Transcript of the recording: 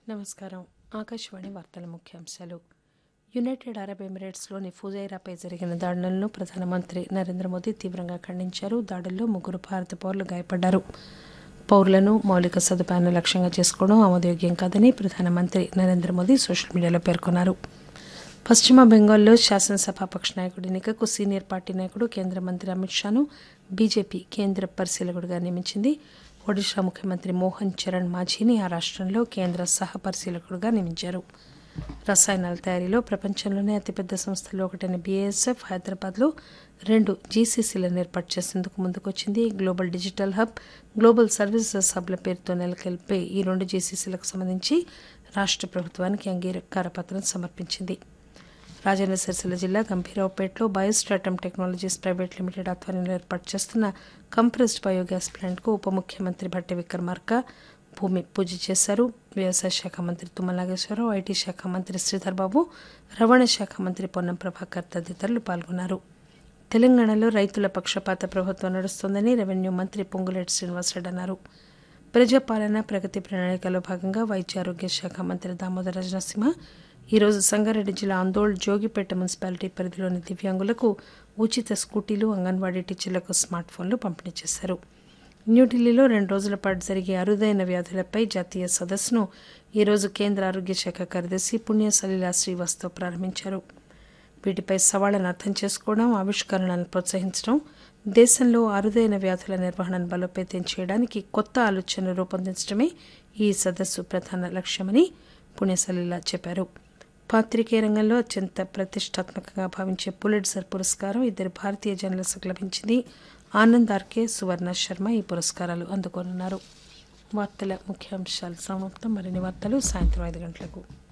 నమస్కారం ఆకాశవాణి వార్తల ముఖ్యాంశాలు యునైటెడ్ అరబ్ ఎమిరేట్స్లోని ఫుజైరాపై జరిగిన దాడులను ప్రధానమంత్రి నరేంద్ర మోదీ తీవ్రంగా ఖండించారు దాడుల్లో ముగ్గురు భారత పౌరులు గాయపడ్డారు పౌరులను మౌలిక సదుపాయాలను లక్ష్యంగా చేసుకోవడం ఆమోదయోగ్యం కాదని ప్రధానమంత్రి నరేంద్ర మోదీ సోషల్ మీడియాలో పేర్కొన్నారు పశ్చిమ బెంగాల్లో శాసనసభాపక్ష నాయకుడి ఎన్నికకు సీనియర్ పార్టీ నాయకుడు కేంద్ర మంత్రి అమిత్ షాను బీజేపీ కేంద్ర పరిశీలకుడిగా నియమించింది ఒడిషా ముఖ్యమంత్రి మోహన్ చరణ్ మాఝీని ఆ రాష్ట్రంలో కేంద్ర సహ పరిశీలకుడిగా నియమించారు రసాయనాల తయారీలో ప్రపంచంలోనే అతిపెద్ద సంస్థల్లో ఒకటైన బీఏఎస్ఎఫ్ హైదరాబాద్లో రెండు జీసీసీలను ఏర్పాటు చేసేందుకు ముందుకొచ్చింది global digital hub global services హబ్ల పేరుతో నెలకొల్పే ఈ రెండు జీసీసీలకు సంబంధించి రాష్ట్ర ప్రభుత్వానికి అంగీకార పత్రం సమర్పించింది రాజన్న సిరిసిల్ల జిల్లా గంభీరావుపేటలో బయోస్ట్రాటమ్ టెక్నాలజీస్ ప్రైవేట్ లిమిటెడ్ ఆధ్వర్యంలో ఏర్పాటు చేస్తున్న కంప్రెస్డ్ బయోగ్యాస్ ప్లాంట్కు ఉప ముఖ్యమంత్రి భట్టి విక్రమార్క భూమి పూజ చేశారు వ్యవసాయ శాఖ మంత్రి తుమ్మల నాగేశ్వరరావు ఐటీ శాఖ మంత్రి శ్రీధర్ బాబు రవాణా శాఖ మంత్రి పొన్నం ప్రభాకర్ తదితరులు పాల్గొన్నారు తెలంగాణలో రైతుల పక్షపాత ప్రభుత్వం నడుస్తోందని రెవెన్యూ మంత్రి పొంగులేటి శ్రీనివాసరెడ్డి అన్నారు ప్రజాపాలన ప్రగతి ప్రణాళికలో భాగంగా వైద్య ఆరోగ్య శాఖ మంత్రి దామోదర రాజనరసింహ ఈరోజు సంగారెడ్డి జిల్లా ఆందోళ్ జోగిపేట మున్సిపాలిటీ పరిధిలోని దివ్యాంగులకు ఉచిత స్కూటీలు అంగన్వాడీ టీచర్లకు స్మార్ట్ ఫోన్లు పంపిణీ చేశారు న్యూఢిల్లీలో రెండు రోజుల పాటు జరిగే అరుదైన వ్యాధులపై జాతీయ సదస్సును ఈరోజు కేంద్ర ఆరోగ్య శాఖ కార్యదర్శి పుణ్య సలీలా శ్రీవాస్తవ్ ప్రారంభించారు వీటిపై సవాళ్లను అర్థం చేసుకోవడం ఆవిష్కరణలను ప్రోత్సహించడం దేశంలో అరుదైన వ్యాధుల నిర్వహణను బలోపేతం చేయడానికి కొత్త ఆలోచనలు రూపొందించడమే ఈ సదస్సు ప్రధాన లక్ష్యమని పుణ్యసలీలా చెప్పారు పాత్రికేయ రంగంలో అత్యంత ప్రతిష్టాత్మకంగా భావించే పులిట్జర్ పురస్కారం ఇద్దరు భారతీయ జర్నలిస్టులకు లభించింది ఆనంద్ ఆర్కే సువర్ణ శర్మ ఈ పురస్కారాలు అందుకోనున్నారు వార్తల ముఖ్యాంశాలు సమాప్తం మరిన్ని వార్తలు సాయంత్రం ఐదు గంటలకు